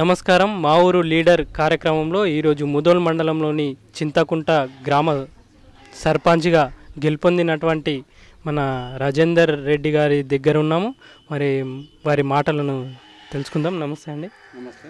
నమస్కారం మా ఊరు లీడర్ కార్యక్రమంలో ఈరోజు ముదోల్ మండలంలోని చింతకుంట గ్రామ సర్పంచ్గా గెలుపొందినటువంటి మన రాజేందర్ రెడ్డి గారి దగ్గర ఉన్నాము మరి వారి మాటలను తెలుసుకుందాం నమస్తే అండి నమస్తే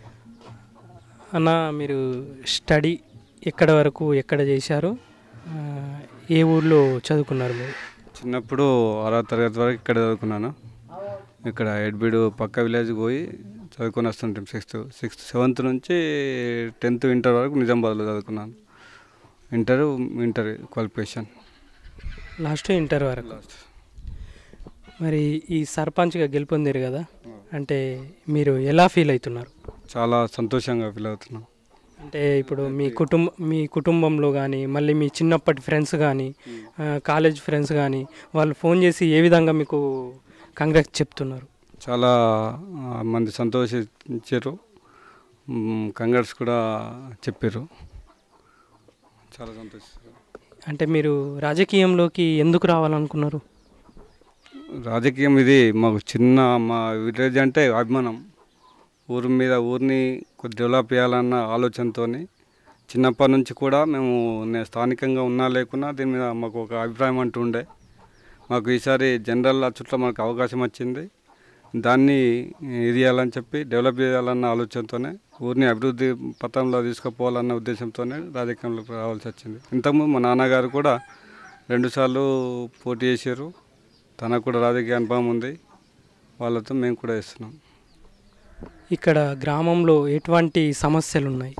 అన్న మీరు స్టడీ ఎక్కడ వరకు ఎక్కడ చేశారు ఆ, ఏ ఊర్లో చదువుకున్నారు మీరు చిన్నప్పుడు ఆరో తరగతి వరకు ఇక్కడ చదువుకున్నాను ఇక్కడ ఎడ్బిడు పక్క విలేజ్కి పోయి చదువుకొని వస్తుంటాం సిక్స్త్ సిక్స్త్ సెవెంత్ నుంచి టెన్త్ ఇంటర్ వరకు నిజామాబాద్లో చదువుకున్నాను inter inter qualification last inter వరకు మరి ఈ సర్పంచ్గా గెలుపొందారు కదా అంటే మీరు ఎలా ఫీల్ అవుతున్నారు చాలా సంతోషంగా ఫీల్ అవుతున్నాం అంటే ఇప్పుడు మీ కుటుంబ మీ కుటుంబంలో కానీ మళ్ళీ మీ చిన్నప్పటి ఫ్రెండ్స్ కానీ కాలేజ్ ఫ్రెండ్స్ కానీ వాళ్ళు ఫోన్ చేసి ఏ విధంగా మీకు కంగ్రాట్స్ చెప్తున్నారు చాలా ఆ, మంది సంతోషించారు కంగార్స్ కూడా చెప్పారు చాలా సంతోషిస్తారు అంటే మీరు రాజకీయంలోకి ఎందుకు రావాలనుకున్నారు రాజకీయం ఇది మాకు చిన్న మా విలేజ్ అంటే అభిమానం ఊరి మీద ఊరిని కొద్ది డెవలప్ చేయాలన్న ఆలోచనతో చిన్నప్పటి నుంచి కూడా మేము నే- స్థానికంగా ఉన్నా లేకున్నా దీని మీద మాకు ఒక అభిప్రాయం అంటూ ఉండే మాకు ఈసారి జనరల్ చుట్టూ మనకు అవకాశం వచ్చింది దాన్ని ఇది చేయాలని చెప్పి డెవలప్ చేయాలన్న ఆలోచనతోనే ఊరిని అభివృద్ధి పథంలో తీసుకుపోవాలన్న ఉద్దేశంతోనే రాజకీయంలోకి రావాల్సి వచ్చింది ఇంతకుముందు మా నాన్నగారు కూడా రెండుసార్లు పోటీ చేశారు తనకు కూడా రాజకీయ అనుభవం ఉంది వాళ్ళతో మేము కూడా ఇస్తున్నాం ఇక్కడ గ్రామంలో ఎటువంటి సమస్యలు ఉన్నాయి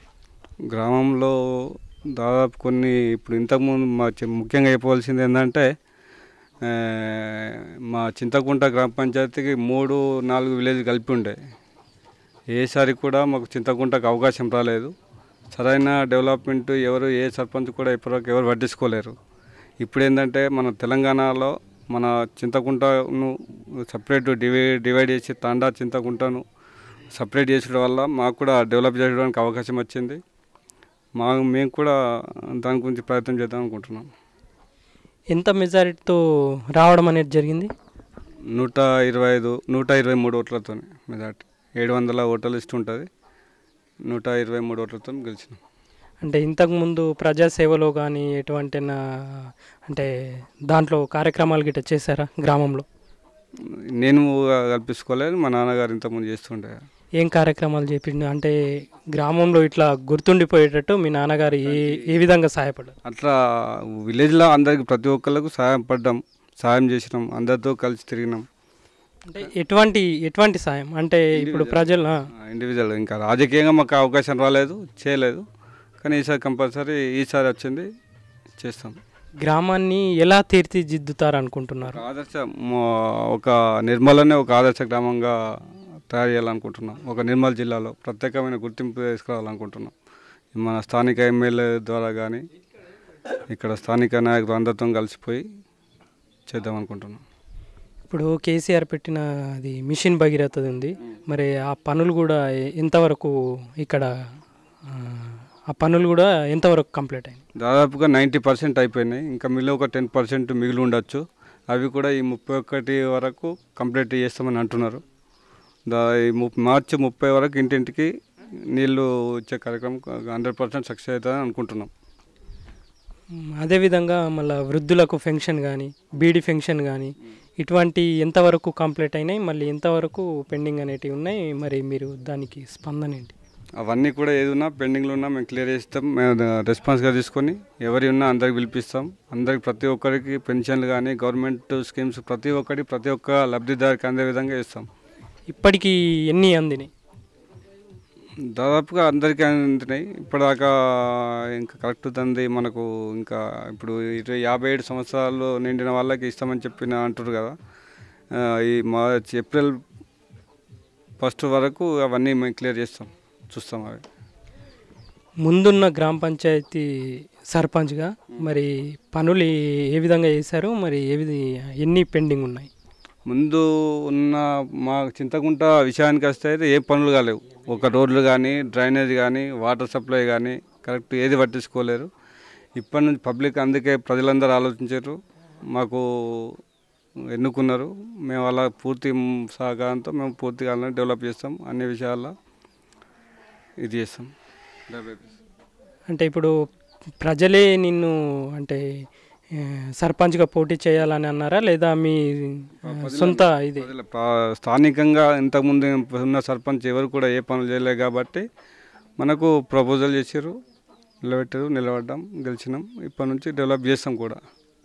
గ్రామంలో దాదాపు కొన్ని ఇప్పుడు ఇంతకుముందు మా చి- ముఖ్యంగా చెప్పవలసింది ఏంటంటే ఆ, మా చింతకుంట గ్రామ పంచాయతీకి మూడు నాలుగు విలేజ్ కలిపి ఉండే ఏసారి కూడా మాకు చింతకుంటకు అవకాశం రాలేదు సరైన డెవలప్మెంట్ ఎవరు ఏ సర్పంచ్ కూడా ఇప్పటివరకు ఎవరు పట్టించుకోలేరు ఇప్పుడు ఏంటంటే మన తెలంగాణలో మన చింతకుంటను సపరేట్ డివైడ్ డివైడ్ చేసి తాండా చింతకుంటను సపరేట్ చేసడం వల్ల మాకు కూడా డెవలప్ చేయడానికి అవకాశం వచ్చింది మా మేము కూడా దాని గురించి ప్రయత్నం చేద్దాం అనుకుంటున్నాం ఎంత మెజారిటీతో రావడం అనేది జరిగింది నూట ఇరవై ఐదు నూట ఇరవై మూడు ఓట్లతో మెజార్టీ ఏడు వందల ఓట్ల లిస్ట్ ఉంటుంది నూట ఇరవై మూడు ఓట్లతో గెలిచినాం అంటే ఇంతకుముందు ప్రజాసేవలో కానీ ఎటువంటి అంటే దాంట్లో కార్యక్రమాలు గిట్ట చేశారా గ్రామంలో నేను కల్పించుకోలేదు మా నాన్నగారు ఇంతకుముందు చేస్తుండే ఏం కార్యక్రమాలు చేపిండు అంటే గ్రామంలో ఇట్లా గుర్తుండిపోయేటట్టు మీ నాన్నగారు ఏ ఏ విధంగా సహాయపడ్డారు అట్లా విలేజ్లో అందరికి ప్రతి ఒక్కళ్ళకు సహాయం పడ్డాం సహాయం చేసినాం అందరితో కలిసి తిరిగినాం అంటే ఎటువంటి ఎటువంటి సాయం అంటే ఇప్పుడు ప్రజలు ఆ, ఇండివిజువల్ ఇంకా రాజకీయంగా మాకు అవకాశం రాలేదు చేయలేదు కానీ ఈసారి కంపల్సరీ ఈసారి వచ్చింది చేస్తాం గ్రామాన్ని ఎలా తీర్చిదిద్దుతారు అనుకుంటున్నారు ఒక ఆదర్శ మ- ఒక నిర్మలనే ఒక ఆదర్శ గ్రామంగా తయారు చేయాలనుకుంటున్నాం ఒక నిర్మల్ జిల్లాలో ప్రత్యేకమైన గుర్తింపు తీసుకురావాలనుకుంటున్నాం మన స్థానిక ఎమ్మెల్యే ద్వారా కానీ ఇక్కడ స్థానిక నాయకులు అందరితో కలిసిపోయి చేద్దాం అనుకుంటున్నాం ఇప్పుడు కేసీఆర్ పెట్టిన అది మిషన్ భగీరథది ఉంది మరి ఆ పనులు కూడా ఎ- ఎంతవరకు ఇక్కడ ఆ, ఆ పనులు కూడా ఎంతవరకు కంప్లీట్ అయింది దాదాపుగా నైంటీ పర్సెంట్ అయిపోయినాయి ఇంకా మిగిలిన ఒక టెన్ పర్సెంట్ మిగిలి ఉండొచ్చు అవి కూడా ఈ ముప్పై ఒకటి వరకు కంప్లీట్ చేస్తామని అంటున్నారు దా ఈ ము మార్చి ముప్పై వరకు ఇంటింటికి నీళ్లు ఇచ్చే కార్యక్రమం హండ్రెడ్ పర్సెంట్ సక్సెస్ అవుతుందని అనుకుంటున్నాం మ్, అదేవిధంగా మళ్ళీ వృద్ధులకు ఫెన్షన్ కానీ బీడీ ఫెన్షన్ కానీ ఇటువంటి ఎంతవరకు కంప్లీట్ అయినాయి మళ్ళీ ఎంతవరకు పెండింగ్ అనేటివి ఉన్నాయి మరి మీరు దానికి స్పందన ఏంటి అవన్నీ కూడా ఏది ఉన్నా పెండింగ్లో ఉన్నా మేము క్లియర్ చేస్తాం మేము రెస్పాన్స్గా తీసుకొని ఎవరి ఉన్నా అందరికి పిలిపిస్తాం అందరికి ప్రతి ఒక్కరికి పెన్షన్లు కానీ గవర్నమెంట్ స్కీమ్స్ ప్రతి ఒక్కటి ప్రతి ఒక్క లబ్ధిదారికి అందే విధంగా ఇస్తాం ఇప్పటికీ ఎన్ని అందినాయి దాదాపుగా అందరికీ అందినాయి ఇప్పటిదాకా ఇంకా కరెక్ట్ తంది మనకు ఇంకా ఇప్పుడు ఇరవై యాభై ఏడు సంవత్సరాలు నిండిన వాళ్ళకి ఇస్తామని చెప్పిన అంటారు కదా ఆ, ఈ మార్చ్ ఏప్రిల్ ఫస్ట్ వరకు అవన్నీ మేము క్లియర్ చేస్తాం చూస్తాం అవి ముందున్న గ్రామ పంచాయతీ సర్పంచ్గా మరి పనులు ఏ- ఏ విధంగా చేశారు మరి ఏ విధ ఎన్ని పెండింగ్ ఉన్నాయి ముందు ఉన్న మా చింతకుంట విషయానికి వస్తే అయితే ఏ పనులు కాలేవు ఒక రోడ్లు కానీ డ్రైనేజ్ కానీ వాటర్ సప్లై కానీ కరెక్ట్ ఏది పట్టించుకోలేరు ఇప్పటి నుంచి పబ్లిక్ అందుకే ప్రజలందరూ ఆలోచించారు మాకు ఎన్నుకున్నారు మేము అలా పూర్తి సహకారంతో మేము పూర్తిగా అలానే డెవలప్ చేస్తాం అన్ని విషయాల్లో ఇది చేస్తాం డెవలప్ చేస్తాం. అంటే ఇప్పుడు ప్రజలే నిన్ను అంటే ఆ, సర్పంచ్గా పోటీ చేయాలని అన్నారా లేదా మీ ఆ, సొంత ఇది ప్రజల పా- స్థానికంగా ఇంతకుముందు ఉన్న సర్పంచ్ ఎవరు కూడా ఏ పనులు చేయలేదు కాబట్టి మనకు ప్రపోజల్ చేసారు నిలబెట్టారు నిలబడ్డాం గెలిచినాం ఇప్పటి నుంచి డెవలప్ చేస్తాం కూడా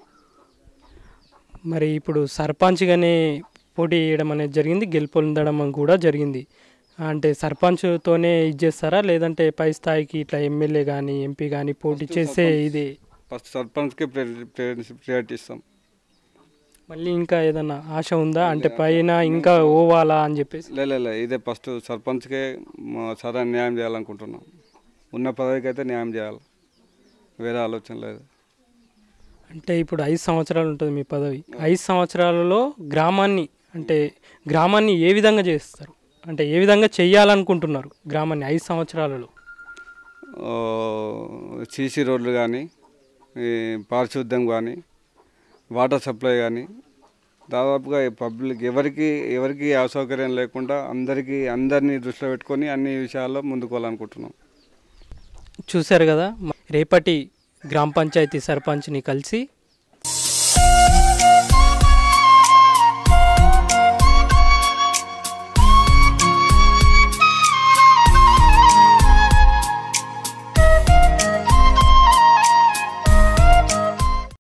మరి ఇప్పుడు సర్పంచ్గానే పోటీ చేయడం అనేది జరిగింది గెలుపొందడం కూడా జరిగింది అంటే సర్పంచ్తోనే ఇది చేస్తారా లేదంటే పై స్థాయికి ఇట్లా ఎమ్మెల్యే కానీ ఎంపీ కానీ పోటీ చేసే ఇది ఫస్ట్ సర్పంచ్కే ప్రియారిటీ ఇస్తాం మళ్ళీ ఇంకా ఏదన్నా ఆశ ఉందా అంటే పైన ఇంకా ఓవాలా అని చెప్పేసి లే లే, లే ఇదే ఫస్ట్ సర్పంచ్కే మా సరైన న్యాయం చేయాలనుకుంటున్నాం ఉన్న పదవికి అయితే న్యాయం చేయాలి వేరే ఆలోచన లేదు అంటే ఇప్పుడు ఐదు సంవత్సరాలు ఉంటుంది మీ పదవి ఐదు సంవత్సరాలలో గ్రామాన్ని అంటే గ్రామాన్ని ఏ విధంగా చేస్తారు అంటే ఏ విధంగా చెయ్యాలనుకుంటున్నారు గ్రామాన్ని ఐదు సంవత్సరాలలో సీసీ రోడ్లు కానీ ఈ పారిశుద్ధ్యం కానీ వాటర్ సప్లై కానీ దాదాపుగా ఈ పబ్లిక్ ఎవరికి ఎవరికి అసౌకర్యం లేకుండా అందరికీ అందరినీ దృష్టిలో పెట్టుకొని అన్ని విషయాల్లో ముందుకు వెళ్ళాలనుకుంటున్నాం చూశారు కదా రేపటి గ్రామ పంచాయతీ సర్పంచ్ని కలిసి